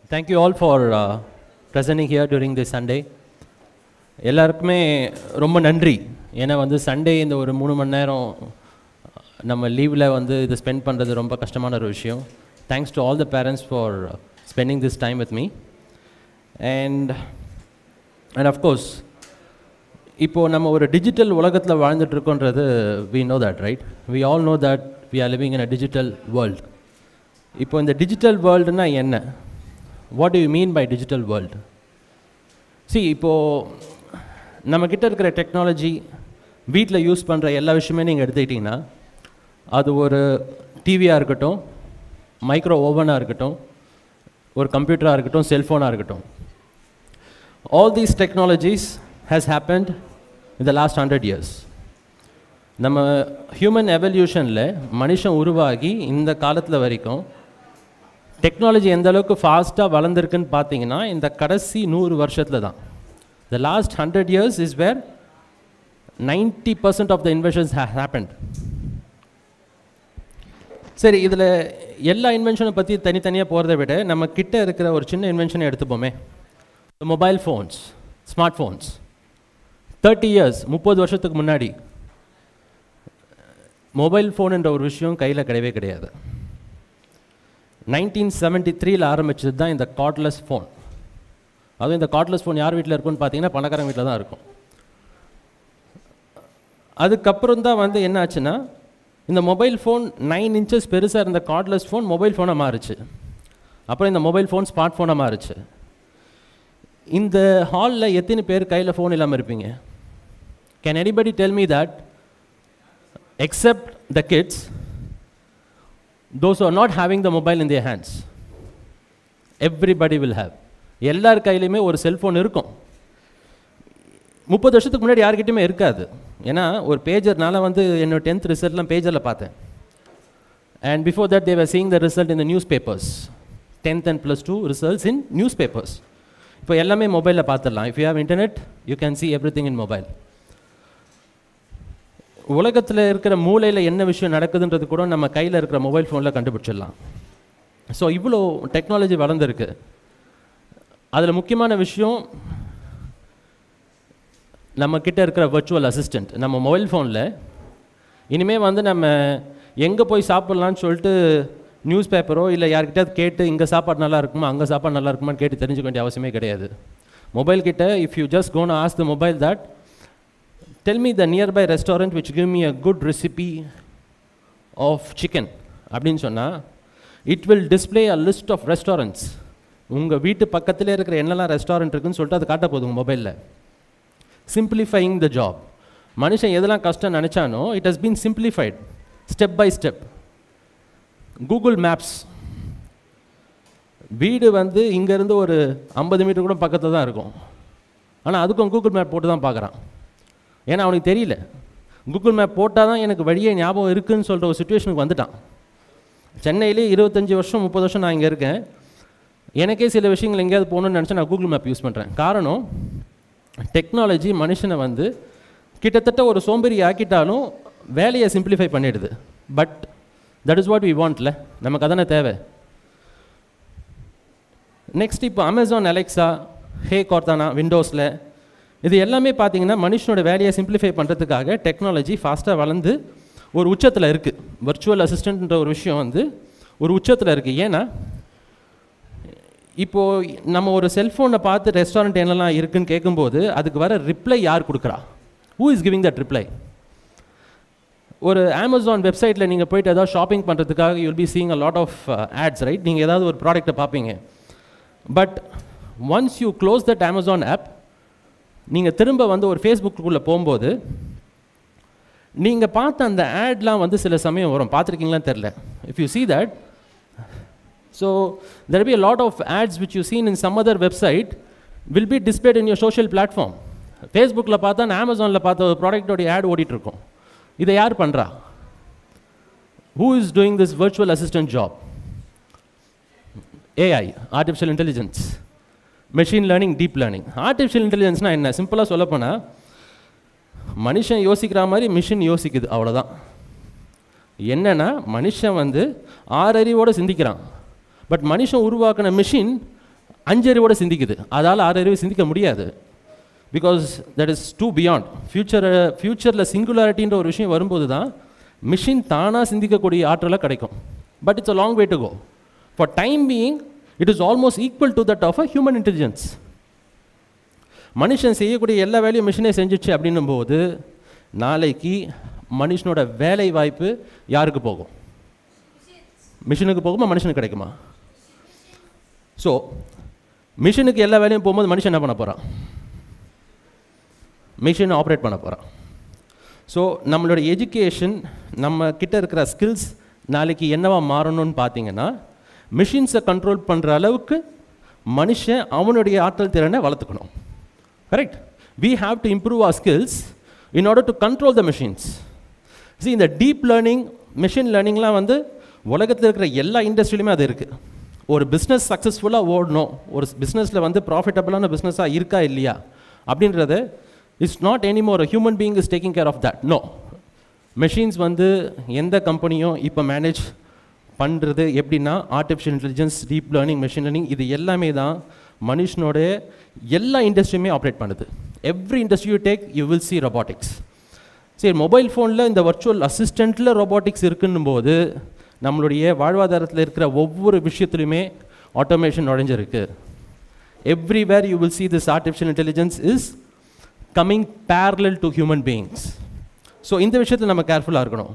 Thank you all for uh, presenting here during this Sunday. எல்லாருக்குமே ரொம்ப நன்றி ஏன்னா வந்து சண்டே இந்த ஒரு மூணு மணி நேரம் நம்ம லீவில் வந்து இது ஸ்பெண்ட் பண்ணுறது ரொம்ப கஷ்டமான ஒரு விஷயம் thanks to all the parents for spending this time with me and and of course இப்போது நம்ம ஒரு டிஜிட்டல் உலகத்தில் வாழ்ந்துட்டு இருக்கோன்றது we know that right we all know that we are living in a digital world இப்போ இந்த டிஜிட்டல் வேர்ல்டுனா என்ன what do you mean by digital world see இப்போது நம்மக்கிட்ட இருக்கிற டெக்னாலஜி வீட்டில் யூஸ் பண்ணுற எல்லா விஷயமே நீங்கள் எடுத்துக்கிட்டிங்கன்னா அது ஒரு டிவியாக இருக்கட்டும் மைக்ரோ ஓவனாக இருக்கட்டும் ஒரு கம்ப்யூட்டராக இருக்கட்டும் செல்ஃபோனாக இருக்கட்டும் all these technologies has happened in the last hundred years நம்ம ஹியூமன் எவல்யூஷனில் மனுஷன் உருவாகி இந்த காலத்தில் வரைக்கும் டெக்னாலஜி எந்த அளவுக்கு ஃபாஸ்ட்டாக வளர்ந்துருக்குன்னு பார்த்தீங்கன்னா இந்த கடைசி நூறு வருஷத்தில் தான் the last hundred years is where ninety percent of the inventions have happened சரி இதில் எல்லா இன்வென்ஷனை பற்றி தனித்தனியாக போகிறத விட நம்ம கிட்ட இருக்கிற ஒரு சின்ன இன்வென்ஷனை எடுத்துப்போமே mobile phones smart phones thirty years முப்பது வருஷத்துக்கு முன்னாடி மொபைல் ஃபோனுன்ற ஒரு விஷயம் கையில் கிடையவே கிடையாது நைன்டீன் செவன்ட்டி த்ரீல ஆரம்பிச்சது தான் இந்த கார்ட்லெஸ் ஃபோன் அதுவும் இந்த கார்ட்லெஸ் ஃபோன் யார் வீட்டில் இருக்குன்னு பார்த்தீங்கன்னா பணக்காரங்க வீட்டில் தான் இருக்கும் அதுக்கப்புறம் தான் வந்து என்ன ஆச்சுன்னா இந்த மொபைல் ஃபோன் நைன் இன்ச்சஸ் பெருசாக இருந்த கார்ட்லெஸ் ஃபோன் மொபைல் ஃபோனாக மாறுச்சு அப்புறம் இந்த மொபைல் ஃபோன் ஸ்மார்ட் ஃபோனாக மாறுச்சு இந்த ஹாலில் எத்தனை பேர் கையில் ஃபோன் இல்லாமல் இருப்பீங்க can anybody tell me that except the kids those are not having the mobile in their hands everybody will have எல்லார் கையிலையுமே ஒரு செல்ஃபோன் இருக்கும் முப்பது வருஷத்துக்கு முன்னாடி யார்கிட்டையுமே இருக்காது ஏன்னா ஒரு பேஜர்னால வந்து என்னோட டென்த் ரிசல்ட்லாம் பேஜரில் பார்த்தேன் and before that they were seeing the result in the news papers tenth and plus two results in news papers இப்போ எல்லாமே மொபைலில் பார்த்துடலாம் if you have internet you can see every thing in mobile உலகத்தில் இருக்கிற மூலையில் என்ன விஷயம் நடக்குதுன்றது கூட நம்ம கையில் இருக்கிற மொபைல் ஃபோனில் கண்டுபிடிச்சிடலாம் ஸோ இவ்வளோ டெக்னாலஜி வளர்ந்துருக்கு அதில் முக்கியமான விஷயம் நம்ம கிட்ட இருக்கிற வர்ச்சுவல் அசிஸ்டண்ட் நம்ம மொபைல் ஃபோனில் இனிமேல் வந்து நம்ம எங்கே போய் சாப்பிட்லான்னு சொல்லிட்டு நியூஸ் பேப்பரோ இல்லை யார்கிட்டயாவது கேட்டு இங்கே சாப்பாடு நல்லா இருக்குமா அங்கே சாப்பாடு நல்லா இருக்குமான்னு கேட்டு தெரிஞ்சுக்க வேண்டிய அவசியமே கிடையாது மொபைல் கிட்ட if you just go and ask the mobile that tell me the nearby restaurant which give me a good recipe of chicken அப்படின்னு சொன்னால் it will display a list of restaurants உங்கள் வீட்டு பக்கத்திலே இருக்கிற என்னெல்லாம் ரெஸ்டாரண்ட் இருக்குன்னு சொல்லிட்டு அது காட்ட போதுங்க மொபைலில் சிம்பிளிஃபைங் த ஜாப் மனுஷன் எதெல்லாம் கஷ்டம் நினச்சானோ it has been simplified step by step Google maps வீடு வந்து இங்கேருந்து ஒரு ஐம்பது மீட்டர் கூட பக்கத்தில் தான் இருக்கும் ஆனால் அதுக்கும் கூகுள் மேப் போட்டு தான் பார்க்குறான் ஏன்னா அவனுக்கு தெரியல கூகுள் மேப் போட்டால் தான் எனக்கு வழியே ஞாபகம் இருக்குதுன்னு சொல்கிற ஒரு சுச்சுவேஷனுக்கு வந்துட்டான் சென்னையிலே இருபத்தஞ்சி வருஷம் முப்பது வருஷம் நான் இங்கே இருக்கேன் எனக்கே சில விஷயங்கள் எங்கேயாவது போகணுன்னு நினச்சா நான் கூகுள் மேப் யூஸ் பண்ணுறேன் காரணம் டெக்னாலஜி மனுஷனை வந்து கிட்டத்தட்ட ஒரு சோம்பேறி ஆக்கிட்டாலும் வேலையை சிம்பிளிஃபை பண்ணிடுது but that is what we வாண்ட்ல நமக்கு அதானே தேவை நெக்ஸ்ட் இப்போ அமேசான் அலெக்ஸா ஹே கார்த்தானா விண்டோஸில் இது எல்லாமே பார்த்தீங்கன்னா மனுஷனோட வேலையை சிம்பிளிஃபை பண்ணுறதுக்காக டெக்னாலஜி ஃபாஸ்ட்டாக வளர்ந்து ஒரு உச்சத்தில் இருக்குது வர்ச்சுவல் அசிஸ்டண்ட்ன்ற ஒரு விஷயம் வந்து ஒரு உச்சத்தில் இருக்குது ஏன்னா இப்போது நம்ம ஒரு செல்ஃபோனை பார்த்து ரெஸ்டாரண்ட் என்னெல்லாம் இருக்குன்னு கேட்கும்போது அதுக்கு வர ரிப்ளை யார் கொடுக்குறா who is giving that reply ஒரு அமேசான் வெப்சைட்டில் நீங்கள் போயிட்டு ஏதாவது ஷாப்பிங் பண்ணுறதுக்காக you'll be seeing a lot of ads right நீங்கள் ஏதாவது ஒரு ப்ராடக்ட்டை பார்ப்பீங்க but once you close that Amazon app நீங்கள் திரும்ப வந்து ஒரு ஃபேஸ்புக்குள்ளே போகும்போது நீங்கள் பார்த்த அந்த ஆட்லாம் வந்து சில சமயம் வரும் பார்த்துருக்கீங்களான்னு தெரில if you see that so there be a lot of ads which you seen in some other website will be displayed in your social platform ஃபேஸ்புக்கில் பார்த்தா அமேசானில் பார்த்த ஒரு ப்ராடக்டோடைய ஆட் ஓடிட்டுருக்கோம் இதை யார் பண்ணுறா who is doing this virtual assistant job AI artificial intelligence machine learning deep learning artificial இன்டெலிஜென்ஸ்னால் என்ன சிம்பிளாக சொல்லப்போனால் மனுஷன் யோசிக்கிற மாதிரி மிஷின் யோசிக்குது அவ்வளோதான் என்னென்னா மனுஷன் வந்து ஆறறிவோடு சிந்திக்கிறான் பட் மனுஷன் உருவாக்கின மிஷின் அஞ்சறிவோட சிந்திக்குது அதால் ஆறு அறிவு சிந்திக்க முடியாது because that is too beyond future ஃப்யூச்சரில் சிங்குலாரிட்டின்ற ஒரு விஷயம் வரும்போது தான் மிஷின் தானாக சிந்திக்கக்கூடிய ஆற்றலாக கிடைக்கும் but it's a long way to go for time being it is almost equal to that of a human intelligence மனுஷன் செய்யக்கூடிய எல்லா வேலையும் மிஷினே செஞ்சிச்சு அப்படின்னும் போது நாளைக்கு மனுஷனோட வேலை வாய்ப்பு யாருக்கு போகும் மிஷினுக்கு போகுமா மனுஷனுக்கு கிடைக்குமா ஸோ மிஷினுக்கு எல்லா வேலையும் போகும்போது மனுஷன் என்ன பண்ண போகிறான் மிஷினை ஆப்ரேட் பண்ண போகிறான் ஸோ நம்மளோட எஜுகேஷன் நம்ம கிட்ட இருக்கிற ஸ்கில்ஸ் நாளைக்கு என்னவா மாறணும்னு பார்த்தீங்கன்னா மிஷின்ஸை கண்ட்ரோல் பண்ணுற அளவுக்கு மனுஷன் அவனுடைய ஆற்றல் திறனை வளர்த்துக்கணும் correct we have to improve our skills in order to control the machines see இந்த டீப் லேர்னிங் மிஷின் லேர்னிங்லாம் வந்து உலகத்தில் இருக்கிற எல்லா இண்டஸ்ட்ரியிலுமே அது இருக்குது ஒரு பிஸ்னஸ் சக்ஸஸ்ஃபுல்லாக ஓடணும் ஒரு பிஸ்னஸில் வந்து ப்ராஃபிட்டபிளான பிஸ்னஸாக இருக்கா இல்லையா அப்படின்றது it's not anymore human being is taking care of that no machines வந்து எந்த கம்பெனியும் இப்போ மேனேஜ் பண்ணுறது எப்படின்னா artificial intelligence deep learning machine learning இது எல்லாமே தான் மனுஷனோட எல்லா இண்டஸ்ட்ரியுமே ஆப்ரேட் பண்ணுது every industry you take you will see robotics சரி மொபைல் ஃபோனில் இந்த வர்ச்சுவல் அசிஸ்டண்ட்டில் ரொபாட்டிக்ஸ் இருக்குன்னும் போது நம்மளுடைய வாழ்வாதாரத்தில் இருக்கிற ஒவ்வொரு விஷயத்துலையுமே ஆட்டோமேஷன் நுழைஞ்சிருக்கு everywhere you will see this artificial intelligence is coming parallel to human beings so இந்த விஷயத்தில் நம்ம கேர்ஃபுல்லாக இருக்கணும்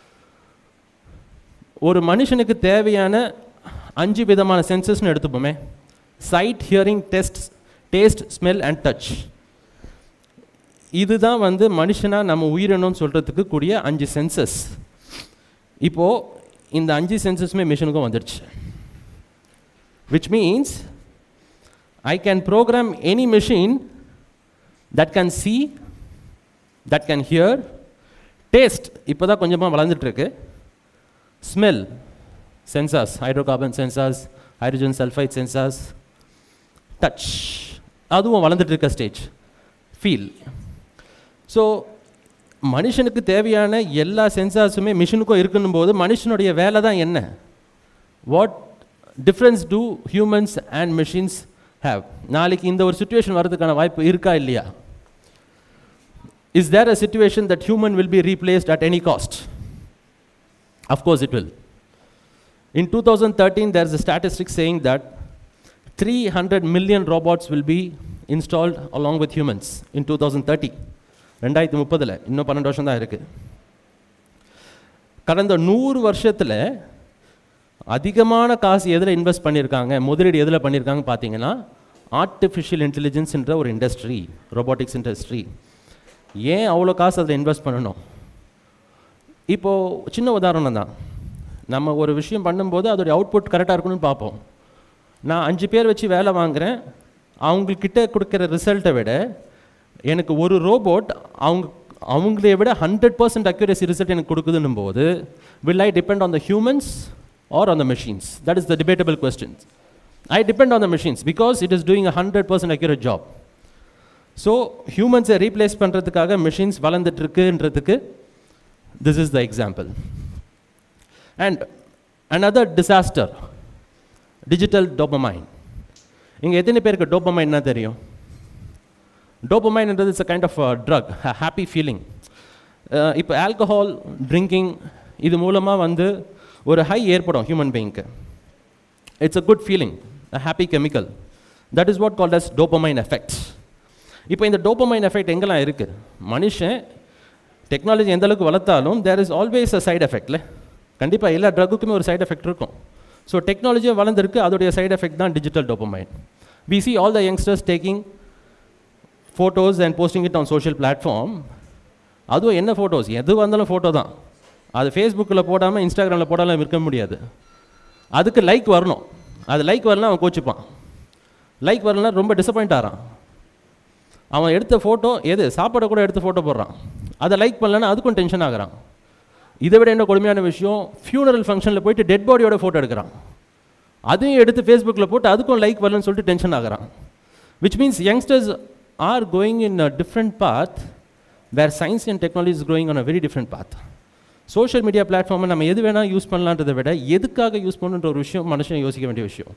ஒரு மனுஷனுக்கு தேவையான அஞ்சு விதமான சென்சஸ்னு எடுத்துப்போமே sight hearing test taste smell and touch இதுதான் வந்து மனுஷனாக நம்ம உயிரினம்னு சொல்கிறதுக்கு கூடிய அஞ்சு சென்சஸ் இப்போது இந்த அஞ்சு சென்சஸுமே மிஷினுக்கும் வந்துடுச்சு which means I can program any machine that can see that can hear taste இப்போ தான் கொஞ்சமாக வளர்ந்துட்டுருக்கு smell sensors hydrocarbon sensors hydrogen sulphide sensors touch அதுவும் வளர்ந்துட்டு இருக்க ஸ்டேஜ் ஃபீல் ஸோ மனுஷனுக்கு தேவையான எல்லா சென்சார்ஸுமே மிஷினுக்கும் இருக்குன்னும் போது மனுஷனுடைய வேலை தான் என்ன what difference do humans and machines have நாளைக்கு இந்த ஒரு சுச்சுவேஷன் வரதுக்கான வாய்ப்பு இருக்கா இல்லையா is there a situation that human will be replaced at any cost Of course it will. In 2013, there's a statistic saying that 300 million robots will be installed along with humans in 2030. ரெண்டாயிரத்தி முப்பதில் இன்னும் பன்னெண்டு வருஷம் தான் இருக்குது கடந்த நூறு வருஷத்தில் அதிகமான காசு எதில் இன்வெஸ்ட் பண்ணியிருக்காங்க முதலீடு எதில் பண்ணியிருக்காங்க பார்த்தீங்கன்னா ஆர்டிஃபிஷியல் இன்டெலிஜென்ஸ்ன்ற ஒரு இண்டஸ்ட்ரி ரொபாட்டிக்ஸ் இண்டஸ்ட்ரி ஏன் அவ்வளோ காசு அதில் இன்வெஸ்ட் பண்ணணும் இப்போது சின்ன உதாரணம் தான் நம்ம ஒரு விஷயம் பண்ணும்போது அதோடைய அவுட்புட் கரெக்டாக இருக்கணும்னு பார்ப்போம் நான் அஞ்சு பேர் வச்சு வேலை வாங்குகிறேன் அவங்கக்கிட்ட கொடுக்குற ரிசல்ட்டை விட எனக்கு ஒரு ரோபோட் அவங்க அவங்களே விட ஹண்ட்ரட் பர்சன்ட் அக்யூரேசி ரிசல்ட் எனக்கு கொடுக்குதுன்னும் போது will I depend on the humans or on the machines that is the debatable questions I depend on the machines because it is doing a hundred percent accurate job so ஹியூமன்ஸை replace பண்ணுறதுக்காக machines வளர்ந்துட்டுருக்குன்றதுக்கு This is the example. And another disaster, digital dopamine. இங்கே எத்தனை பேருக்கு டோப்பமைன்னா தெரியும் டோப்பமைன்ன்றது it's a kind of drug happy feeling இப்போ ஆல்கஹால் ட்ரிங்கிங் இது மூலமாக வந்து ஒரு ஹை ஏற்படும் ஹியூமன் பீயிங்க்கு it's a good feeling a happy chemical that is what called as dopamine effect இப்போ இந்த டோப்பமைன் எஃபெக்ட் எங்கெல்லாம் இருக்குது மனுஷன் டெக்னாலஜி எந்த அளவுக்கு வளர்த்தாலும் there is always a side எஃபெக்ட்ல கண்டிப்பாக எல்லா ட்ரக்குக்குமே ஒரு சைடு எஃபெக்ட் இருக்கும் ஸோ டெக்னாலஜியும் வளர்ந்துருக்கு அதோடைய சைடு எஃபெக்ட் தான் digital dopamine we see all the youngsters taking photos and posting it on social platform அதுவும் என்ன ஃபோட்டோஸ் எது வந்தாலும் ஃபோட்டோ தான் அது ஃபேஸ்புக்கில் போடாமல் இன்ஸ்டாகிராமில் போடாமல் இருக்க முடியாது அதுக்கு லைக் வரணும் அது லைக் வரலாம் அவன் கோச்சிப்பான் லைக் வரலனா ரொம்ப டிசப்பாயிண்ட் ஆகிறான் அவன் எடுத்த ஃபோட்டோ எது சாப்பாடை கூட எடுத்து ஃபோட்டோ போடுறான் அதை லைக் பண்ணலன்னா அதுக்கும் டென்ஷன் ஆகுறான் இதை விட என்ன கொடுமையான விஷயம் ஃபியூனரல் ஃபங்க்ஷனில் போயிட்டு டெட் பாடியோட ஃபோட்டோ எடுக்கிறான் அதையும் எடுத்து ஃபேஸ்புக்கில் போட்டு அதுக்கும் லைக் வரலன்னு சொல்லிட்டு டென்ஷன் ஆகுறான் which means youngsters are going in a different path where science and technology is growing on a very different path social media பிளாட்ஃபார்மை நம்ம எது வேணால் யூஸ் பண்ணலான்றதை விட எதுக்காக யூஸ் பண்ணுன்ற ஒரு விஷயம் மனுஷன் யோசிக்க வேண்டிய விஷயம்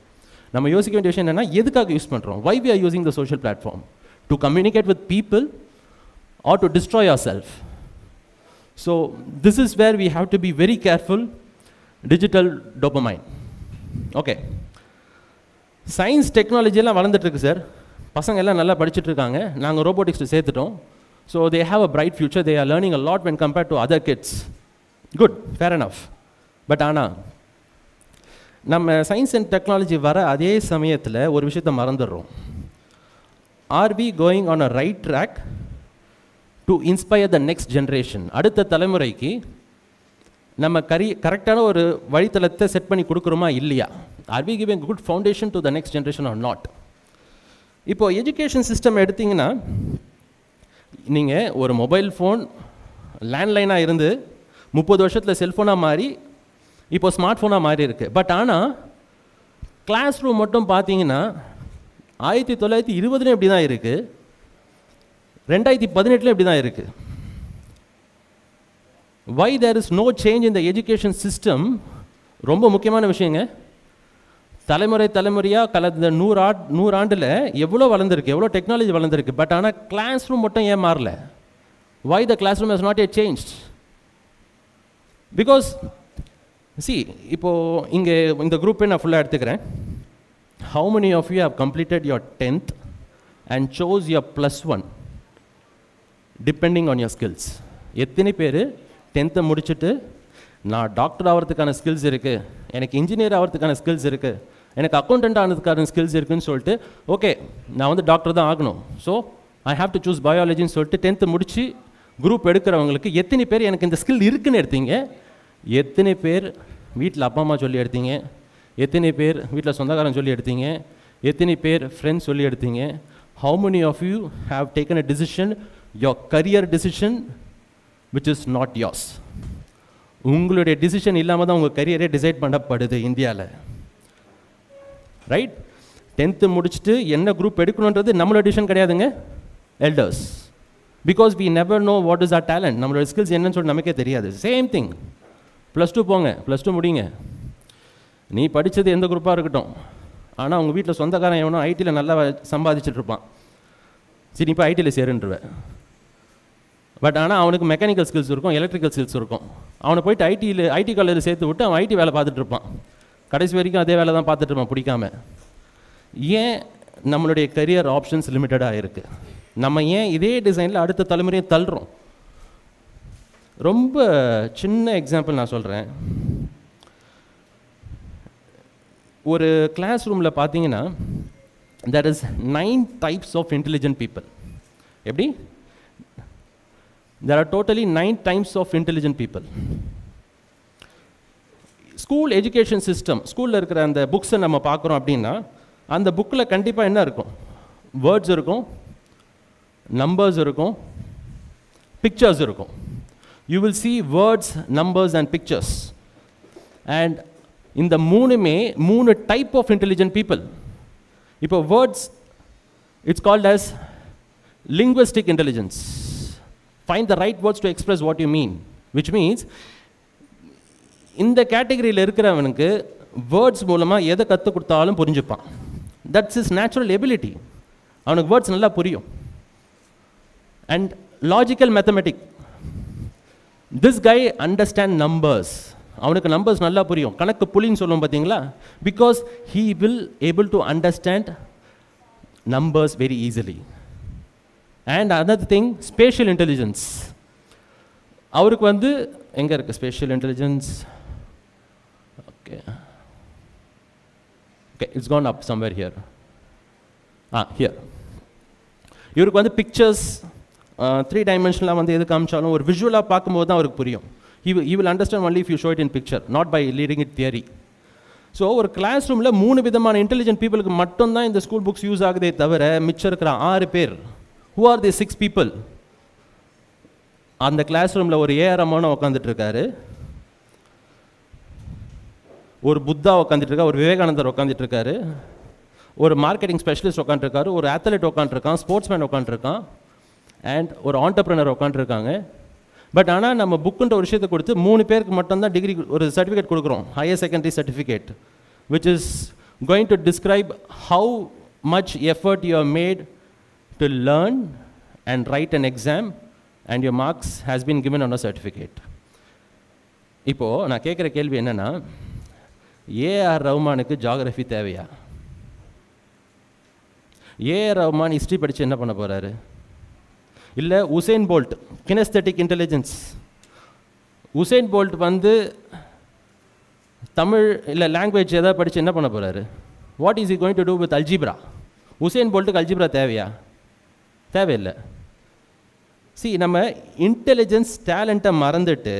நம்ம யோசிக்க வேண்டிய விஷயம் என்னென்னா எதுக்காக யூஸ் பண்ணுறோம் why we are using the social platform to communicate with people or to destroy our self so this is where we have to be very careful digital dopamine okay science டெக்னாலஜியெல்லாம் வளர்ந்துட்டுருக்கு sir பசங்க எல்லாம் நல்லா படிச்சுட்டு இருக்காங்க நாங்கள் ரோபோட்டிக்ஸில் சேர்த்துட்டோம் so they have a bright future they are learning a lot when compared to other kids good fair enough but ஆனால் நம்ம சயின்ஸ் அண்ட் டெக்னாலஜி வர அதே சமயத்தில் ஒரு விஷயத்தை மறந்துடுறோம் are we going on a right track to inspire the next generation அடுத்த தலைமுறைக்கு நம்ம கரி கரெக்டான ஒரு வழித்தளத்தை செட் பண்ணி கொடுக்குறோமா இல்லையா are we giving good foundation to the next generation or not இப்போது எஜுகேஷன் சிஸ்டம் எடுத்திங்கன்னா நீங்கள் ஒரு மொபைல் ஃபோன் லேண்ட்லைனாக இருந்து முப்பது வருஷத்தில் செல்ஃபோனாக மாறி இப்போ ஸ்மார்ட் ஃபோனாக மாறி இருக்கு பட் ஆனால் கிளாஸ் ரூம் மட்டும் பார்த்தீங்கன்னா ஆயிரத்தி தொள்ளாயிரத்தி இருபதுலேயும் இப்படி தான் இருக்குது ரெண்டாயிரத்தி பதினெட்டுலேயும் இப்படி தான் இருக்குது why there is no change in the education system ரொம்ப முக்கியமான விஷயங்க தலைமுறை தலைமுறையாக கலந்த நூறு ஆட் நூறு ஆண்டில் எவ்வளோ வளர்ந்துருக்கு எவ்வளோ டெக்னாலஜி வளர்ந்துருக்கு பட் ஆனால் கிளாஸ் ரூம் மட்டும் ஏன் மாறல why the class room has not a change because see இப்போது இங்கே இந்த குரூப்பே நான் ஃபுல்லாக எடுத்துக்கிறேன் how many of you have completed your tenth and chose your plus one depending on your skills எத்தனை பேர் டென்த்தை முடிச்சுட்டு நான் டாக்டர் ஆகிறதுக்கான ஸ்கில்ஸ் இருக்குது எனக்கு இன்ஜினியர் ஆகிறதுக்கான ஸ்கில்ஸ் இருக்குது எனக்கு அக்கௌண்டன்ட் ஆனதுக்கான ஸ்கில்ஸ் இருக்குன்னு சொல்லிட்டு ஓகே நான் வந்து டாக்டர் தான் ஆகணும் so I have to choose பயாலஜின்னு சொல்லிட்டு டென்த்து முடித்து குரூப் எடுக்கிறவங்களுக்கு எத்தனை பேர் எனக்கு இந்த ஸ்கில் இருக்குன்னு எடுத்தீங்க எத்தனை பேர் வீட்டில் அப்பா அம்மா சொல்லி எடுத்தீங்க எத்தனை பேர் வீட்டில் சொந்தக்காரன் சொல்லி எடுத்தீங்க எத்தனை பேர் ஃப்ரெண்ட்ஸ் சொல்லி எடுத்தீங்க how many of you have taken a decision your career decision which is not yours உங்களுடைய டிசிஷன் இல்லாமல் தான் உங்கள் கரியரே டிசைட் பண்ணப்படுது இந்தியாவில் ரைட் டென்த்து முடிச்சுட்டு என்ன குரூப் எடுக்கணுன்றது நம்மளோட டிசிஷன் கிடையாதுங்க elders because we never know what is our talent நம்மளோட ஸ்கில்ஸ் என்னன்னு சொல்லி நமக்கே தெரியாது சேம் திங் ப்ளஸ் டூ போங்க ப்ளஸ் டூ முடிங்க நீ படித்தது எந்த குரூப்பாக இருக்கட்டும் ஆனால் உங்கள் வீட்டில் சொந்தக்காரன் எவனோ ஐடியில் நல்லா சம்பாதிச்சுட்டு இருப்பான் சரி இப்போ ஐடியில் சேருன்றுவேன் பட் ஆனால் அவனுக்கு மெக்கானிக்கல் ஸ்கில்ஸ் இருக்கும் எலக்ட்ரிக்கல் ஸ்கில்ஸ் இருக்கும் அவனை போயிட்டு ஐடியில் ஐடி காலேஜில் சேர்த்து விட்டு அவன் ஐடி வேலை பார்த்துட்டு இருப்பான் கடைசி வரைக்கும் அதே வேலை தான் பார்த்துட்டு இருப்பான் பிடிக்காம ஏன் நம்மளுடைய கரியர் ஆப்ஷன்ஸ் லிமிட்டடாக இருக்குது நம்ம ஏன் இதே டிசைனில் அடுத்த தலைமுறையை தள்ளுறோம் ரொம்ப சின்ன எக்ஸாம்பிள் நான் சொல்கிறேன் ஒரு கிளாஸ் ரூமில் பார்த்தீங்கன்னா there is nine types of intelligent people எப்படி there are totally nine types of intelligent people school education system ஸ்கூலில் இருக்கிற அந்த புக்ஸை நம்ம பார்க்குறோம் அப்படின்னா அந்த புக்கில் கண்டிப்பாக என்ன இருக்கும் வேர்ட்ஸ் இருக்கும் நம்பர்ஸ் இருக்கும் பிக்சர்ஸ் இருக்கும் you will see words numbers and pictures and இந்த மூணுமே மூணு டைப் ஆஃப் இன்டெலிஜென்ட் பீப்புள் இப்போ words it's called as linguistic intelligence find the right words to express what you mean which means இந்த கேட்டகரியில் இருக்கிறவனுக்கு words மூலமாக எதை கற்றுக் கொடுத்தாலும் புரிஞ்சுப்பான் தட்ஸ் இஸ் நேச்சுரல் எபிலிட்டி அவனுக்கு வேர்ட்ஸ் நல்லா புரியும் and logical mathematic this guy understand numbers அவனுக்கு நம்பர்ஸ் நல்லா புரியும் கணக்கு புலின்னு சொல்லுவோம் பார்த்தீங்களா because he will able to understand numbers very easily and another thing spatial intelligence அவருக்கு வந்து எங்கே இருக்குது spatial intelligence okay okay it's gone up somewhere here ah here இவருக்கு வந்து பிக்சர்ஸ் த்ரீ டைமென்ஷனில் வந்து எது காமிச்சாலும் ஒரு விஷுவலாக பார்க்கும்போது தான் அவருக்கு புரியும் he will, he will understand only if you show it in picture not by leading it theory so ஒரு கிளாஸ் ரூமில் மூணு விதமான இன்டெலிஜென்ட் பீப்புளுக்கு மட்டும்தான் இந்த ஸ்கூல் புக்ஸ் யூஸ் ஆகுதே தவிர மிச்சம் இருக்கிற ஆறு பேர் who are the six people அந்த கிளாஸ் ரூமில் ஒரு ஏஆர் ரமோன உட்காந்துட்டு இருக்காரு ஒரு புத்தா உட்காந்துட்டு இருக்கா ஒரு விவேகானந்தர் உட்காந்துட்டு இருக்காரு ஒரு மார்க்கெட்டிங் ஸ்பெஷலிஸ்ட் உட்காந்துருக்காரு ஒரு அத்லெட் உட்காந்துருக்கான் ஸ்போர்ட்ஸ்மேன் உட்காந்துருக்கான் அண்ட் ஒரு ஆண்டர்பிரினர் உட்காந்துருக்காங்க பட் ஆனால் நம்ம புக்குன்ற ஒரு விஷயத்தை கொடுத்து மூணு பேருக்கு மட்டும்தான் டிகிரி ஒரு சர்டிஃபிகேட் கொடுக்குறோம் higher secondary certificate which is going to describe how much effort you have made to learn and write an exam and your marks has been given on a certificate. இப்போது நான் கேட்குற கேள்வி என்னென்னா A R ரஹ்மானுக்கு geography தேவையா A R Rahman history படித்து என்ன பண்ண போகிறாரு இல்லை Usain Bolt kinesthetic intelligence Usain Bolt வந்து தமிழ் இல்லை லாங்குவேஜ் எதாவது படித்து என்ன பண்ண போகிறாரு what is he going to do with algebra Usain போல்ட்டுக்கு அல்ஜிப்ரா தேவையா தேவையில்லை சி நம்ம இன்டெலிஜென்ஸ் டேலண்ட்டை மறந்துட்டு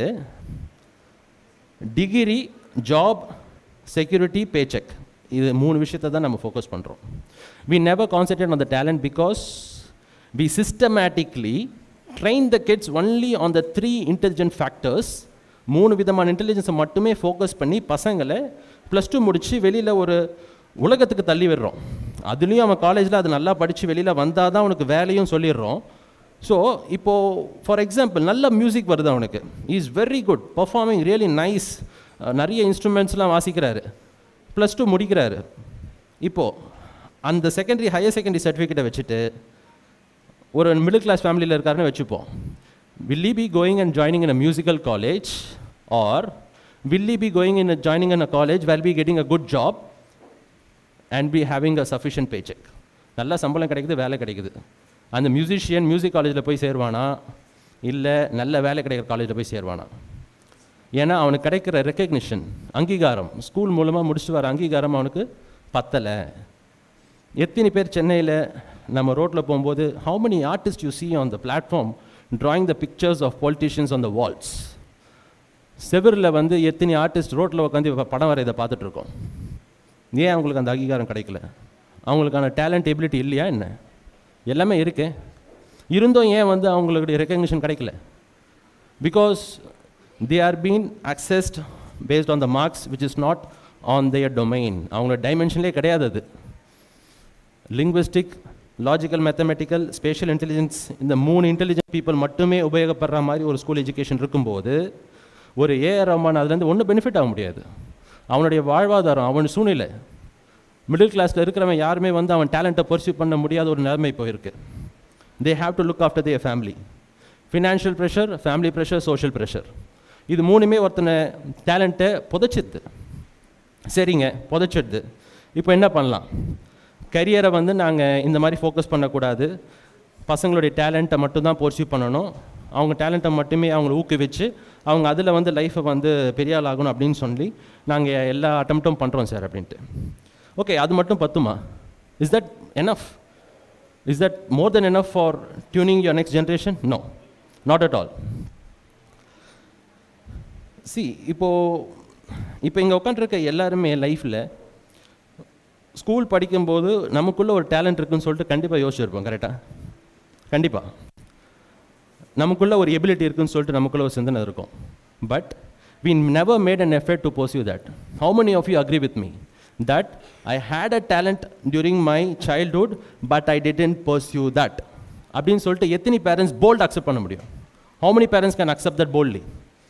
டிகிரி ஜாப் செக்யூரிட்டி பேச்செக் இது மூணு விஷயத்தை தான் நம்ம ஃபோக்கஸ் பண்ணுறோம் we never concentrate on the talent because we systematically train the kids only on the three intelligent factors மூணு விதமான இன்டெலிஜென்ஸை மட்டுமே ஃபோக்கஸ் பண்ணி பசங்களை ப்ளஸ் டூ முடித்து வெளியில் ஒரு உலகத்துக்கு தள்ளி விடுறோம் அதுலேயும் அவன் காலேஜில் அது நல்லா படித்து வெளியில் வந்தால் தான் அவனுக்கு வேலையும் சொல்லிடுறோம் ஸோ இப்போது ஃபார் எக்ஸாம்பிள் நல்ல மியூசிக் வருது அவனுக்கு is very good performing really nice நிறைய இன்ஸ்ட்ருமெண்ட்ஸ்லாம் வாசிக்கிறாரு ப்ளஸ் டூ முடிக்கிறாரு இப்போது அந்த செகண்டரி ஹையர் செகண்டரி சர்டிஃபிகேட்டை வச்சுட்டு ஒரு மிடில் கிளாஸ் ஃபேமிலியில் இருக்காருன்னு வச்சுப்போம் will he be going and joining in a musical college or will he be going in a joining in a college while be getting a good job and be having a sufficient paycheck நல்ல சம்பளம் கிடைக்குது வேலை கிடைக்குது அந்த musician music காலேஜில் போய் சேருவானா இல்லை நல்ல வேலை கிடைக்கிற காலேஜில் போய் சேருவானா ஏன்னா அவனுக்கு கிடைக்கிற ரெக்கக்னிஷன் அங்கீகாரம் ஸ்கூல் மூலமாக முடிச்சுட்டு வர அங்கீகாரம் அவனுக்கு பத்தலை எத்தனை பேர் சென்னையில் நம்ம ரோட்டில் போகும்போது how many artist you see on the platform drawing the pictures of politicians on the walls செவரில் வந்து எத்தனை ஆர்டிஸ்ட் ரோட்டில் உட்காந்து இப்ப படம் வரையதை பார்த்துட்டு இருக்கோம் ஏன் அவங்களுக்கு அந்த அங்கீகாரம் கிடைக்கல அவங்களுக்கான டேலண்ட் எபிலிட்டி இல்லையா என்ன எல்லாமே இருக்கு இருந்தும் ஏன் வந்து அவங்களுடைய ரெக்கக்னிஷன் கிடைக்கல because they are been assessed based on the marks which is not on their domain அவங்களோட டைமென்ஷன்லேயே கிடையாது அது linguistic logical mathematical spatial intelligence இந்த மூணு இன்டெலிஜென்ட் பீப்புள் மட்டுமே உபயோகப்படுற மாதிரி ஒரு ஸ்கூல் எஜுகேஷன் இருக்கும்போது ஒரு ஏஆர் ரஹ்மான் அதுலேருந்து ஒன்றும் பெனிஃபிட் ஆக முடியாது அவனுடைய வாழ்வாதாரம் அவன் சூழ்நிலை மிடில் கிளாஸில் இருக்கிறவன் யாருமே வந்து அவன் டேலண்ட்டை பர்சியூ பண்ண முடியாத ஒரு நிலைமை இப்போ இருக்குது they have to look after their family financial pressure family pressure social pressure இது மூணுமே ஒருத்தனை டேலண்ட்டை புதைச்சிடுது சரிங்க புதைச்சிடுது இப்போ என்ன பண்ணலாம் கரியரை வந்து நாங்கள் இந்த மாதிரி ஃபோக்கஸ் பண்ணக்கூடாது பசங்களுடைய டேலண்ட்டை மட்டும்தான் பர்சியூ பண்ணணும் அவங்க டேலண்ட்டை மட்டுமே அவங்கள ஊக்குவிச்சு அவங்க அதில் வந்து லைஃப்பை வந்து பெரிய ஆள் ஆகணும் அப்படின்னு சொல்லி நாங்கள் எல்லா அட்டம்ப்டும் பண்ணுறோம் சார் அப்படின்ட்டு ஓகே அது மட்டும் பத்துமா is that enough is that more than enough for tuning your next generation no not at all see இப்போது இப்போ இங்கே உட்காந்துருக்க எல்லாருமே லைஃப்பில் ஸ்கூல் படிக்கும்போது நமக்குள்ளே ஒரு டேலண்ட் இருக்குன்னு சொல்லிட்டு கண்டிப்பாக யோசிச்சிருப்போம் கரெக்டாக கண்டிப்பாக நமக்குள்ளே ஒரு எபிலிட்டி இருக்குன்னு சொல்லிட்டு நமக்குள்ளே ஒரு சிந்தனை இருக்கும் but we never made an effort to pursue that how many of you agree with me that i had a talent during my childhood but i didn't pursue that அப்படின்னு சொல்லிட்டு எத்தனை பேரண்ட்ஸ் போல்ட் அக்செப்ட் பண்ண முடியும் how many parents can accept that boldly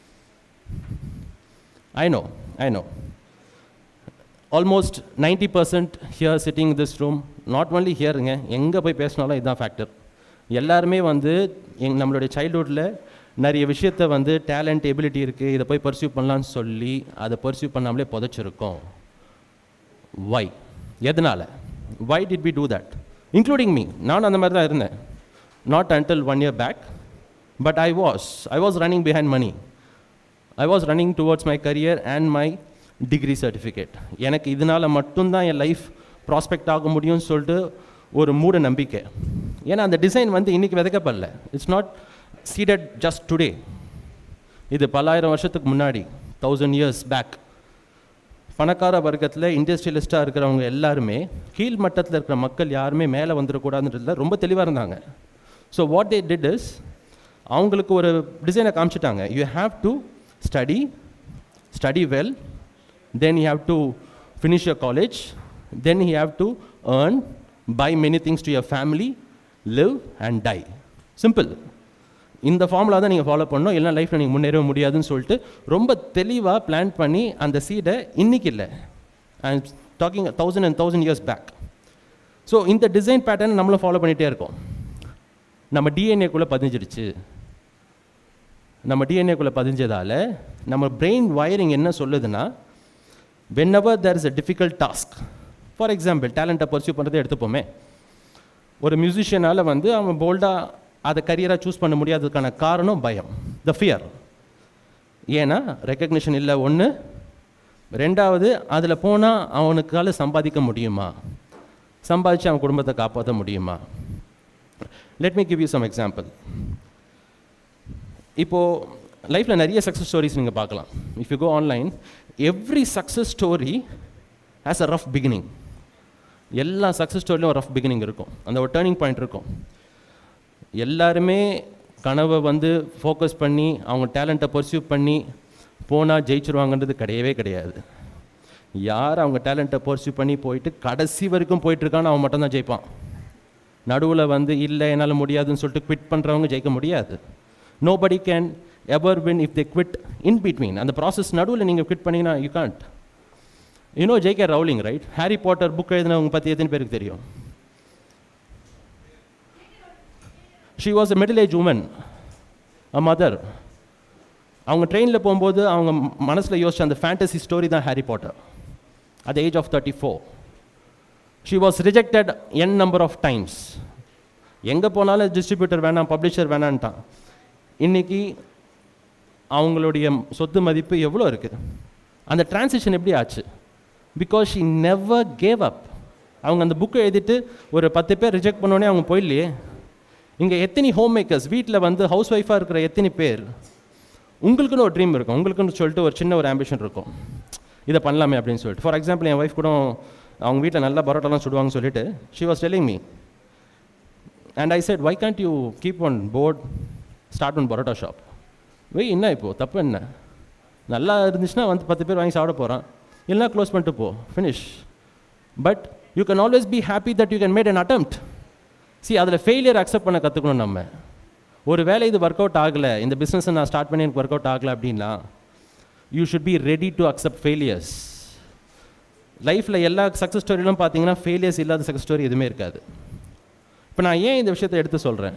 i know i know almost ninety percent here sitting this room not only ஹியருங்க எங்கே போய் பேசினாலும் இதுதான் ஃபேக்டர் எல்லாருமே வந்து எங் நம்மளுடைய சைல்ட்ஹுட்டில் நிறைய விஷயத்த வந்து டேலண்ட் எபிலிட்டி இருக்குது இதை போய் பர்சியூ பண்ணலான்னு சொல்லி அதை பர்சியூ பண்ணாமலே புதைச்சிருக்கோம் வை எதனால் why did we do that including me நான் அந்த மாதிரி தான் இருந்தேன் not until one year back but I was I was running behind money I was running towards my career and my degree certificate எனக்கு இதனால் மட்டும்தான் என் life prospect ஆக முடியும்னு சொல்லிட்டு ஒரு மூட நம்பிக்கை ஏன்னா அந்த டிசைன் வந்து இன்றைக்கி விதைக்கப்படல it's not seeded just today இது பல்லாயிரம் வருஷத்துக்கு முன்னாடி தௌசண்ட் இயர்ஸ் பேக் பணக்கார வர்க்கத்தில் இண்டஸ்ட்ரியலிஸ்ட்டாக இருக்கிறவங்க எல்லாருமே கீழ் மட்டத்தில் இருக்கிற மக்கள் யாருமே மேலே வந்துடக்கூடாதுன்றதுல ரொம்ப தெளிவாக இருந்தாங்க so what they did is அவங்களுக்கு ஒரு டிசைனை காமிச்சிட்டாங்க you have to study study well then you have to finish your college then you have to earn buy many things to your family live and die simple இந்த formula தான் நீங்கள் follow பண்ணணும் இல்லைனா லைஃப்பில் நீங்கள் முன்னேற முடியாதுன்னு சொல்லிட்டு ரொம்ப தெளிவாக பிளான் பண்ணி அந்த சீடை இன்னைக்கு இல்லை I talking thousand and thousand years back so இந்த டிசைன் பேட்டர்ன் நம்மளும் ஃபாலோ பண்ணிகிட்டே இருக்கோம் நம்ம டிஎன்ஏக்குள்ளே பதிஞ்சிடுச்சு நம்ம டிஎன்ஏக்குள்ளே பதிஞ்சதால் நம்ம பிரெயின் வயரிங் என்ன சொல்லுதுன்னா whenever there is a difficult task for example டேலண்ட்டை பர்சியூ பண்ணுறதை எடுத்துப்போமே ஒரு மியூசிஷியனால் வந்து அவன் போல்டாக அதை கரியராக சூஸ் பண்ண முடியாததுக்கான காரணம் பயம் த ஃபியர் ஏன்னா ரெக்கக்னிஷன் இல்லை ஒன்று ரெண்டாவது அதில் போனால் அவனுக்கால சம்பாதிக்க முடியுமா சம்பாதிச்சு அவன் குடும்பத்தை காப்பாற்ற முடியுமா let me give you some example இப்போது லைஃப்பில் நிறைய சக்ஸஸ் ஸ்டோரிஸ் நீங்கள் பார்க்கலாம் if you go online every success story has a rough beginning எல்லா சக்ஸஸ் ஸ்டோரிலையும் ஒரு ரஃப் பிகினிங் இருக்கும் அந்த ஒரு டேர்னிங் பாயிண்ட் இருக்கும் எல்லாருமே கனவை வந்து ஃபோக்கஸ் பண்ணி அவங்க டேலண்ட்டை பர்சியூ பண்ணி போனால் ஜெயிச்சிருவாங்கன்றது கிடையவே கிடையாது யார் அவங்க டேலண்ட்டை பர்சியூ பண்ணி போயிட்டு கடைசி வரைக்கும் போயிட்டுருக்கான்னு அவன் மட்டும்தான் ஜெயிப்பான் நடுவில் வந்து இல்லை என்னால் முடியாதுன்னு சொல்லிட்டு குவிட் பண்ணுறவங்க ஜெயிக்க முடியாது nobody can ever win if they quit in between அந்த ப்ராசஸ் நடுவில் நீங்கள் குவிட் பண்ணிங்கன்னா you can't you know J K. Rowling right Harry Potter book எழுதினவங்க பற்றி எத்தனை பேருக்கு தெரியும் she was a middle age woman a mother அவங்க ட்ரெயினில் போகும்போது அவங்க மனசில் யோசிச்ச அந்த ஃபேண்டசி ஸ்டோரி தான் Harry Potter at age of thirty four she was rejected n number of times எங்கே போனாலும் டிஸ்ட்ரிபியூட்டர் வேணாம் பப்ளிஷர் வேணான்ட்டான் இன்றைக்கி அவங்களுடைய சொத்து மதிப்பு எவ்வளோ இருக்குது அந்த டிரான்சிஷன் எப்படி ஆச்சு because she never gave up அவங்க அந்த புக்கை எழுதிட்டு ஒரு பத்து பேர் ரிஜெக்ட் பண்ணோடனே அவங்க போயிடலையே இங்கே எத்தனை ஹோம் மேக்கர்ஸ் வீட்டில் வந்து ஹவுஸ் ஒய்ஃபாக இருக்கிற எத்தனை பேர் உங்களுக்குன்னு ஒரு ட்ரீம் இருக்கும் உங்களுக்குன்னு சொல்லிட்டு ஒரு சின்ன ஒரு ஆம்பிஷன் இருக்கும் இதை பண்ணலாமே அப்படின்னு சொல்லிட்டு ஃபார் எக்ஸாம்பிள் என் ஒய்ஃப் கூட அவங்க வீட்டில் நல்லா பரோட்டாலாம் சுடுவாங்கன்னு சொல்லிட்டு she was telling me and I said why can't you keep one board start one parotta shop why என்ன இப்போது தப்பு என்ன நல்லா இருந்துச்சுன்னா வந்து பத்து பேர் வாங்கி சாப்பிட போகிறான் இல்லைனா க்ளோஸ் பண்ணிட்டு போ finish but you can always be happy that you can made an attempt see அதில் ஃபெயிலியர் அக்செப்ட் பண்ண கற்றுக்கணும் நம்ம ஒரு வேலை இது ஒர்க் அவுட் ஆகலை இந்த பிஸ்னஸை நான் ஸ்டார்ட் பண்ணி எனக்கு ஒர்க் அவுட் ஆகலை அப்படின்னா you should be ready to accept failures லைஃப்பில் எல்லா சக்ஸஸ் ஸ்டோரியிலும் பார்த்தீங்கன்னா ஃபெயிலியர்ஸ் இல்லாத சக்ஸஸ் ஸ்டோரி எதுவுமே இருக்காது இப்போ நான் ஏன் இந்த விஷயத்தை எடுத்து சொல்கிறேன்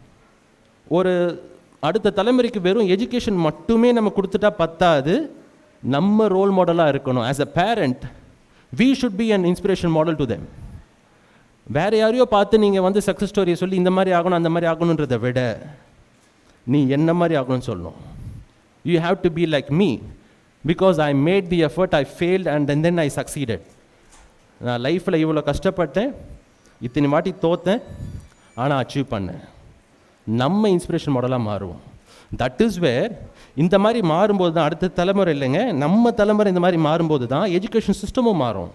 ஒரு அடுத்த தலைமுறைக்கு வெறும் எஜுகேஷன் மட்டுமே நம்ம கொடுத்துட்டா பத்தாது நம்ம ரோல் மாடலாக இருக்கணும் as a parent we should be an inspiration model to them வேறு யாரையோ பார்த்து நீங்கள் வந்து சக்ஸஸ் ஸ்டோரியை சொல்லி இந்த மாதிரி ஆகணும் அந்த மாதிரி ஆகணுன்றதை விட நீ என்ன மாதிரி ஆகணும்னு சொல்லணும் you have to be like me because I made the effort I failed and and then I succeeded நான் லைஃப்பில் இவ்வளோ கஷ்டப்பட்டேன் இத்தனை வாட்டி தோத்தேன் ஆனால் அச்சீவ் பண்ணேன் நம்ம இன்ஸ்பிரேஷன் மாடலாக மாறுவோம் தட் இஸ் வேர் இந்த மாதிரி மாறும்போது தான் அடுத்த தலைமுறை இல்லைங்க நம்ம தலைமுறை இந்த மாதிரி மாறும்போது தான் எஜுகேஷன் சிஸ்டமும் மாறும்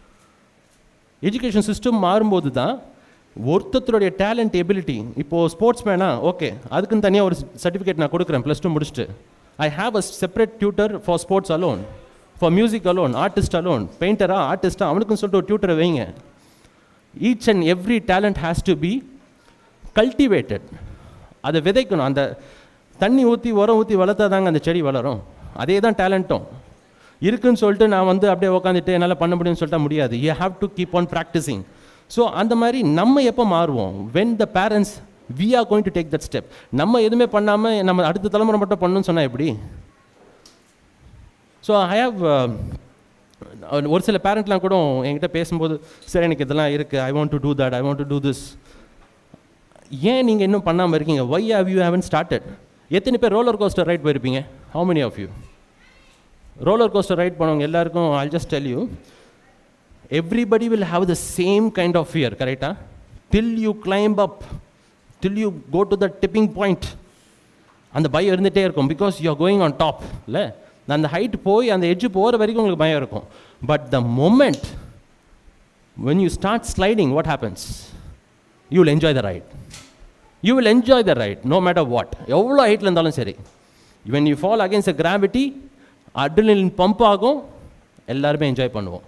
எஜுகேஷன் சிஸ்டம் மாறும்போது தான் ஒருத்தருடைய டேலண்ட் எபிலிட்டி இப்போது ஸ்போர்ட்ஸ் மேனா ஓகே அதுக்குன்னு தனியாக ஒரு சர்டிஃபிகேட் நான் கொடுக்குறேன் ப்ளஸ் டூ முடிச்சுட்டு I have a separate tutor for sports alone for music alone artist alone பெயிண்டரா ஆர்டிஸ்டா அவனுக்குன்னு சொல்லிட்டு ஒரு டியூட்டரை வைங்க each and every talent has to be cultivated அதை விதைக்கணும் அந்த தண்ணி ஊற்றி உரம் ஊற்றி வளர்த்தா தாங்க அந்த செடி வளரும் அதே தான் டேலண்ட்டும் இருக்குன்னு சொல்லிட்டு நான் வந்து அப்படியே உட்காந்துட்டு என்னால் பண்ண முடியும்னு சொல்லிட்டா முடியாது you have to keep on practising so அந்த மாதிரி நம்ம எப்போ மாறுவோம் when the parents we are going to take that step நம்ம எதுவுமே பண்ணாமல் நம்ம அடுத்த தலைமுறை மட்டும் பண்ணணும்னு சொன்னால் எப்படி ஸோ ஐ ஹாவ் ஒரு சில பேரண்ட்லாம் கூட என்கிட்ட பேசும்போது சரி எனக்கு இதெல்லாம் இருக்குது I want to do that I want to do this ஏன் நீங்கள் இன்னும் பண்ணாமல் இருக்கீங்க why have you haven't started எத்தனை பேர் ரோலர் கோஸ்டர் ரைட் போயிருப்பீங்க how many of you roller coaster ride பண்ணவங்க எல்லாருக்கும் I'll just tell you everybody will have the same kind of fear கரெக்டாக till you climb up till you go to the tipping point அந்த பயம் இருந்துகிட்டே இருக்கும் because you are going on top இல்லை அந்த height போய் அந்த எட்ஜு போகிற வரைக்கும் உங்களுக்கு பயம் இருக்கும் but the moment when you start sliding what happens you will enjoy the ride you will enjoy the ride no matter what எவ்வளோ ஹைட்டில் இருந்தாலும் சரி when you fall against a gravity adrenaline pump ஆகும் எல்லாருமே என்ஜாய் பண்ணுவோம்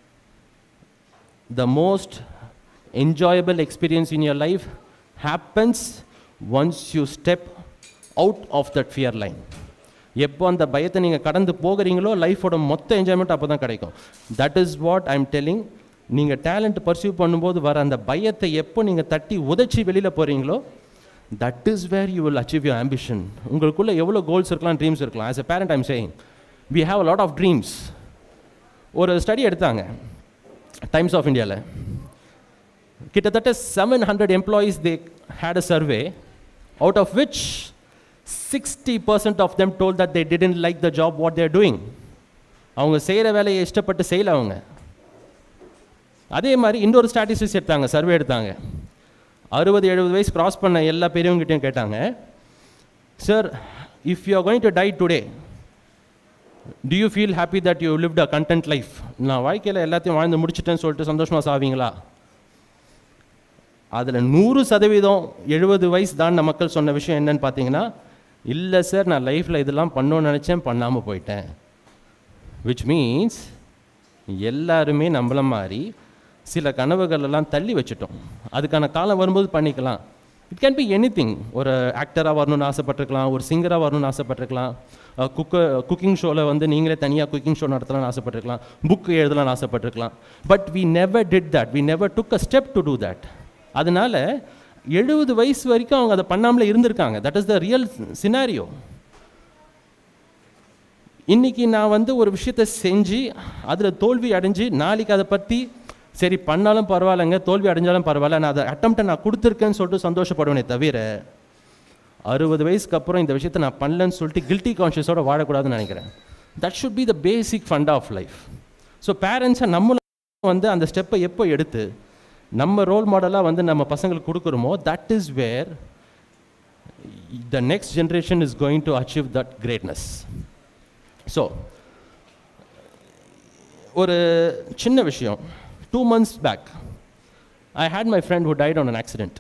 the most enjoyable experience in your life happens once you step out of that fear line எப்போ அந்த பயத்தை நீங்கள் கடந்து போகிறீங்களோ லைஃபோட மொத்த என்ஜாய்மெண்ட் அப்போ தான் கிடைக்கும் that is what I'm telling நீங்கள் டேலண்ட் பர்சியூ பண்ணும்போது வர அந்த பயத்தை எப்போ நீங்கள் தட்டி உதைச்சி வெளியில் போகிறீங்களோ that is where you will achieve your ambition உங்களுக்குள்ளே எவ்வளோ கோல்ஸ் இருக்கலாம் ட்ரீம்ஸ் இருக்கலாம் as a parent I'm saying we have a lot of dreams ஒரு ஸ்டடி எடுத்தாங்க டைம்ஸ் ஆஃப் இந்தியாவில் கிட்டத்தட்ட seven hundred employees they had a survey out of which sixty percent of them told that they didn't like the job what they're doing அவங்க செய்கிற வேலையை இஷ்டப்பட்டு செய்யல அவங்க அதே மாதிரி இன்னொரு ஸ்டாட்டிஸ்டிக்ஸ் எடுத்தாங்க சர்வே எடுத்தாங்க அறுபது எழுபது வயசு கிராஸ் பண்ண எல்லா பெரியவங்ககிட்டையும் கேட்டாங்க sir if you are going to die today do you feel happy that you lived a content life நான் வாழ்க்கையில் எல்லாத்தையும் வாழ்ந்து முடிச்சிட்டேன்னு சொல்லிட்டு சந்தோஷமாக சாவீங்களா அதில் நூறு சதவீதம் எழுபது வயசு தாண்ட மக்கள் சொன்ன விஷயம் என்னன்னு பார்த்தீங்கன்னா இல்லை சார் நான் லைஃப்பில் இதெல்லாம் பண்ணணும்னு நினச்சேன் பண்ணாமல் போயிட்டேன் விச் மீன்ஸ் எல்லாருமே நம்மள மாதிரி சில கனவுகள் எல்லாம் தள்ளி வச்சுட்டோம் அதுக்கான காலம் வரும்போது பண்ணிக்கலாம் it can be anything ஒரு ஆக்டராக வரணும்னு ஆசைப்பட்டிருக்கலாம் ஒரு சிங்கராக வரணும்னு ஆசைப்பட்டிருக்கலாம் குக்க குக்கிங் ஷோவில் வந்து நீங்களே தனியாக குக்கிங் ஷோ நடத்தலாம்னு ஆசைப்பட்டிருக்கலாம் புக் எழுதலாம்னு ஆசைப்பட்டிருக்கலாம் but we never did that we never took a step to do that அதனால எழுபது வயசு வரைக்கும் அவங்க அதை பண்ணாமலே இருந்திருக்காங்க that is the real scenario இன்னைக்கு நான் வந்து ஒரு விஷயத்தை செஞ்சு அதில் தோல்வி அடைஞ்சு நாளைக்கு அதை பற்றி சரி பண்ணாலும் பரவாயில்லைங்க தோல்வி அடைஞ்சாலும் பரவாயில்ல நான் அதை அட்டம்ப்டை நான் கொடுத்துருக்கேன்னு சொல்லிட்டு சந்தோஷப்படுவேனே தவிர அறுபது வயசுக்கு அப்புறம் இந்த விஷயத்தை நான் பண்ணலன்னு சொல்லிட்டு கில்ட்டி கான்ஷியஸோட வாழக்கூடாதுன்னு நினைக்கிறேன் that should be the basic fund of life so பேரண்ட்ஸை நம்மளும் வந்து அந்த ஸ்டெப்பை எப்போ எடுத்து நம்ம ரோல் மாடலாக வந்து நம்ம பசங்களுக்கு கொடுக்குறோமோ that is where the next generation is going to achieve that greatness so ஒரு சின்ன விஷயம் two months back I had my friend who died on an accident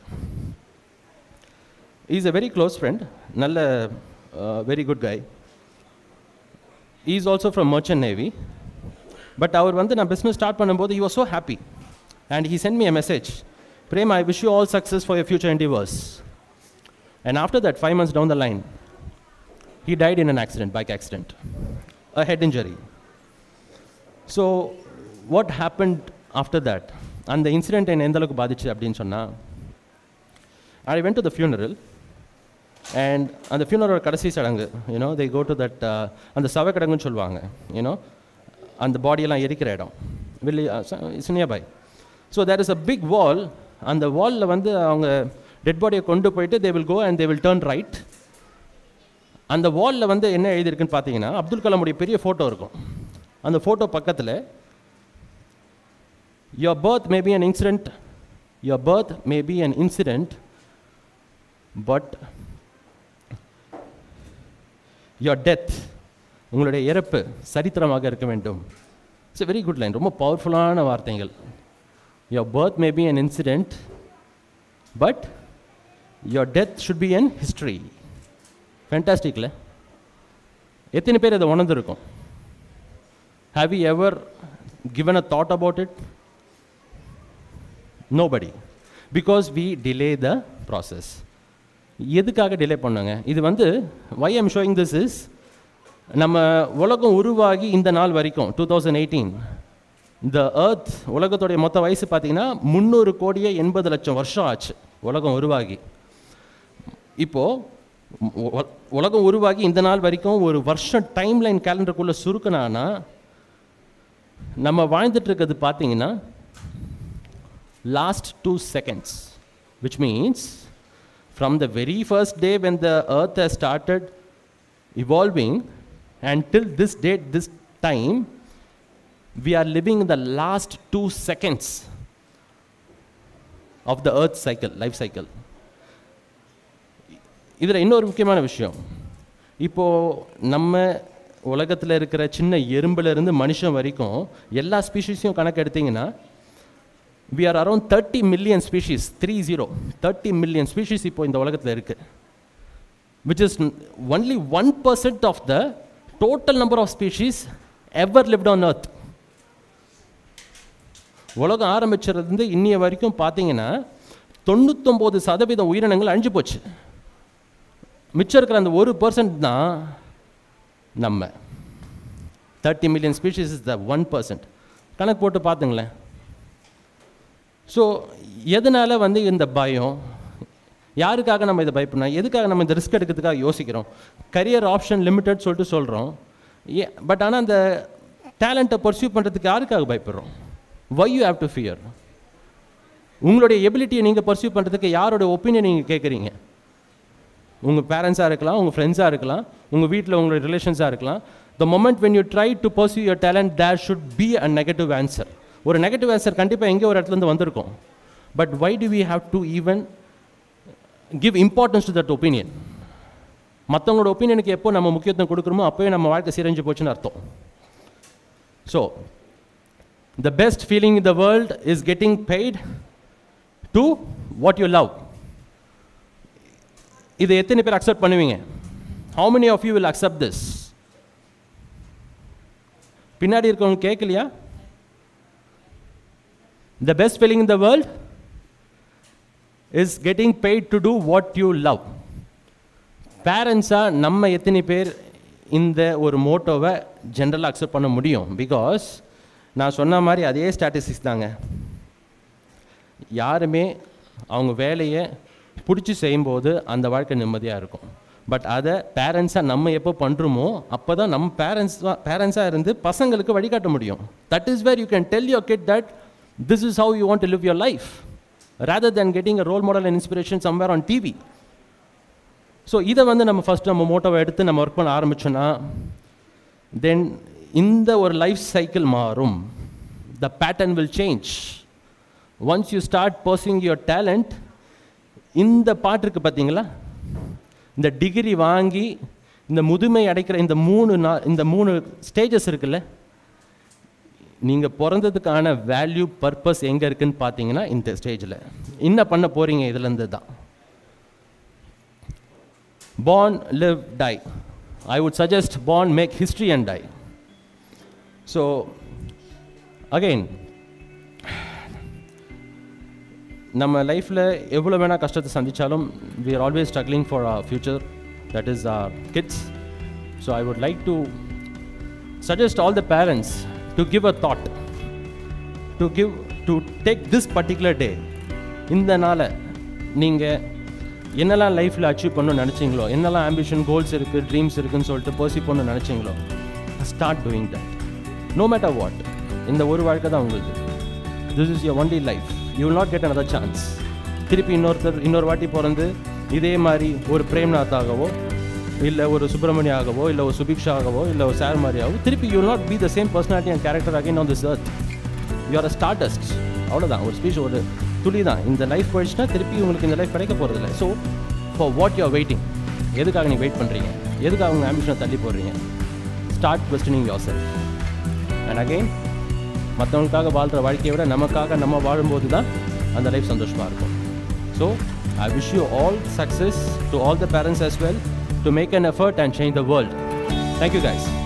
is a very close friend நல்ல very good guy is also from merchant navy but அவர் வந்து நான் business start பண்ணும்போது you are so happy and he sent me a message Prem I wish you all success for your future endeavors and after that five months down the line he died in an accident bike accident a head injury so what happened after that அந்த incident என்னை எந்த அளவுக்கு பாதிச்சு அப்படின்னு சொன்னால் I went to the funeral and அந்த ஃபியூனரோட கடைசி சடங்கு you know they go to that அந்த சவக்கடங்குன்னு சொல்லுவாங்க யூனோ அந்த பாடியெல்லாம் எரிக்கிற இடம் வெளி it's nearby so there is a big wall அந்த வாலில் வந்து அவங்க டெட் பாடியை கொண்டு போயிட்டு they will go and they will turn right அந்த வாலில் வந்து என்ன எழுதியிருக்குன்னு பார்த்தீங்கன்னா அப்துல் கலாமுடைய பெரிய ஃபோட்டோ இருக்கும் அந்த ஃபோட்டோ பக்கத்தில் your birth may be an incident your birth may be an incident but your death உங்களுடைய இறப்பு சரித்திரமாக இருக்க வேண்டும் இட்ஸ் வெரி குட் லைன் ரொம்ப பவர்ஃபுல்லான வார்த்தைகள் your birth may be an incident but your death should be an history ஃபேண்டாஸ்டிக்ல எத்தனை பேர் அதை உணர்ந்துருக்கும் have you ever given a thought about it nobody because we delay the process எதுக்காக delay பண்ணாங்க இது வந்து why am showing this is நம்ம உலகம் உருவாகி இந்த நாள் வரைக்கும் டூ தௌசண்ட் எயிட்டீன் இந்த ஏர்த் உலகத்துடைய மொத்த வயசு பார்த்தீங்கன்னா முந்நூறு கோடியே எண்பது லட்சம் வருஷம் ஆச்சு உலகம் உருவாகி இப்போது உலகம் உருவாகி இந்த நாள் வரைக்கும் ஒரு வருஷம் டைம் லைன் கேலண்டருக்குள்ளே சுருக்கினான்னா நம்ம வாழ்ந்துட்டு இருக்கிறது பார்த்தீங்கன்னா last two seconds, which means from the very first day when the earth has started evolving until this date, this time, we are living in the last two seconds of the earth cycle, life cycle. இதில் இன்னொரு முக்கியமான விஷயம் இப்போது நம்ம உலகத்தில் இருக்கிற சின்ன எறும்புலேருந்து மனுஷன் வரைக்கும் எல்லா ஸ்பீஷீஸையும் கணக்கு எடுத்தீங்கன்னா we are around thirty million species three zero thirty million species இப்போ இந்த உலகத்தில் இருக்குது which is only one percent of the total number of species ever lived on earth உலகம் ஆரம்பிச்சிருந்து இன்னைய வரைக்கும் பார்த்தீங்கன்னா தொண்ணூத்தொம்பது சதவீதம் உயிரினங்கள் அழிஞ்சு போச்சு மிச்சம் இருக்கிற அந்த ஒரு பர்சன்ட் தான் நம்ம thirty million species is the one percent கணக்கு போட்டு பார்த்துங்களேன் ஸோ எதனால் வந்து இந்த பயம் யாருக்காக நம்ம இதை பயப்படணும் எதுக்காக நம்ம இந்த ரிஸ்க் எடுக்கிறதுக்காக யோசிக்கிறோம் கரியர் ஆப்ஷன் லிமிட்டட் சொல்லிட்டு சொல்கிறோம் ஏ பட் ஆனால் அந்த டேலண்ட்டை பர்சியூ பண்ணுறதுக்கு யாருக்காக பயப்படுறோம் why you have to fear உங்களுடைய எபிலிட்டியை நீங்கள் பர்சியூ பண்ணுறதுக்கு யாரோட ஒப்பீனியன் நீங்கள் கேட்குறீங்க உங்கள் பேரண்ட்ஸாக இருக்கலாம் உங்கள் ஃப்ரெண்ட்ஸாக இருக்கலாம் உங்கள் வீட்டில் உங்களோட ரிலேஷன்ஸாக இருக்கலாம் the moment when you try to pursue your talent there should be a negative answer ஒரு நெகட்டிவ் ஆன்சர் கண்டிப்பாக எங்கேயோ ஒரு இடத்துலேருந்து வந்திருக்கும் but why do we have to even give importance to that opinion மற்றவங்களோட ஒப்பீனியனுக்கு எப்போ நம்ம முக்கியத்துவம் கொடுக்குறோமோ அப்போயே நம்ம வாழ்க்கை சீரஞ்சு போச்சுன்னு அர்த்தம் so the best feeling in the world is getting paid to what you love இதை எத்தனை பேர் அக்செப்ட் பண்ணுவீங்க how many of you will accept this பின்னாடி இருக்கவங்க கேட்கலையா the best feeling in the world is getting paid to do what you love பேரண்ட்ஸாக நம்ம எத்தனை பேர் இந்த ஒரு மோட்டோவை ஜென்ரலாக அக்செப்ட் பண்ண முடியும் பிகாஸ் நான் சொன்ன மாதிரி அதே ஸ்டாட்டிஸ்டிக்ஸ் தாங்க யாருமே அவங்க வேலையை பிடிச்சி செய்யும்போது அந்த வாழ்க்கை நிம்மதியாக இருக்கும் பட் அதை பேரண்ட்ஸாக நம்ம எப்போ பண்ணுறோமோ அப்போ தான் நம்ம பேரண்ட்ஸ் பேரண்ட்ஸாக இருந்து பசங்களுக்கு வழிகாட்ட முடியும் that is where you can tell your kid that this is how you want to live your life rather than getting a role model and inspiration somewhere on TV so இதை வந்து நம்ம first நம்ம மோட்டோவை எடுத்து நம்ம work பண்ண ஆரம்பிச்சோன்னா தென் இந்த ஒரு life cycle மாறும் the pattern will change once you start pursing your talent இந்த பாட்டு இருக்குது பார்த்தீங்களா இந்த டிகிரி வாங்கி இந்த முதுமை அடைக்கிற இந்த மூணு நா இந்த மூணு ஸ்டேஜஸ் இருக்குல்ல நீங்கள் பிறந்ததுக்கான வேல்யூ பர்பஸ் எங்கே இருக்குன்னு பார்த்தீங்கன்னா இந்த ஸ்டேஜில் என்ன பண்ண போகிறீங்க இதுலேருந்து தான் born, live, die. I would suggest born, make history and die. So, again, நம்ம லைஃப்பில் எவ்வளோ வேணால் கஷ்டத்தை சந்தித்தாலும் we are always struggling for our future that is our kids so I would like to suggest all the parents to give a thought to give to take this particular day இந்த நாளை நீங்கள் என்னெல்லாம் லைஃப்பில் achieve பண்ணணும்னு நினச்சிங்களோ என்னெல்லாம் ambition goals இருக்குது dreams இருக்குன்னு சொல்லிட்டு பர்சீவ் பண்ணணும்னு நினச்சிங்களோ start doing that no matter what இந்த ஒரு வாழ்க்கை தான் உங்களுக்கு this is your only life you will not get another chance திருப்பி இன்னொருத்தர் இன்னொரு வாட்டி பிறந்து இதே மாதிரி ஒரு பிரேம்நாத்தாகவோ இல்லை ஒரு சுப்பிரமணிய ஆகவோ இல்லை ஒரு சுபிக்ஷா ஆகவோ இல்லை ஒரு சார் மாதிரியாகவோ திருப்பி you not be the same personality and character again on this earth you are a stardust அவ்வளோதான் ஒரு ஸ்பீச் ஒரு துளி தான் இந்த லைஃப் போயிடுச்சுன்னா திருப்பி உங்களுக்கு இந்த லைஃப் கிடைக்க போகிறதில்ல so for what you are waiting எதுக்காக நீங்கள் வெயிட் பண்ணுறீங்க எதுக்காக உங்கள் ஆம்பிஷனை தள்ளி போடுறீங்க start questioning yourself and again மற்றவங்களுக்காக வாழ்கிற வாழ்க்கையை விட நமக்காக நம்ம வாழும்போது தான் அந்த லைஃப் சந்தோஷமாக இருக்கும் so I wish you all success to all the parents as well to make an effort and change the world. Thank you guys.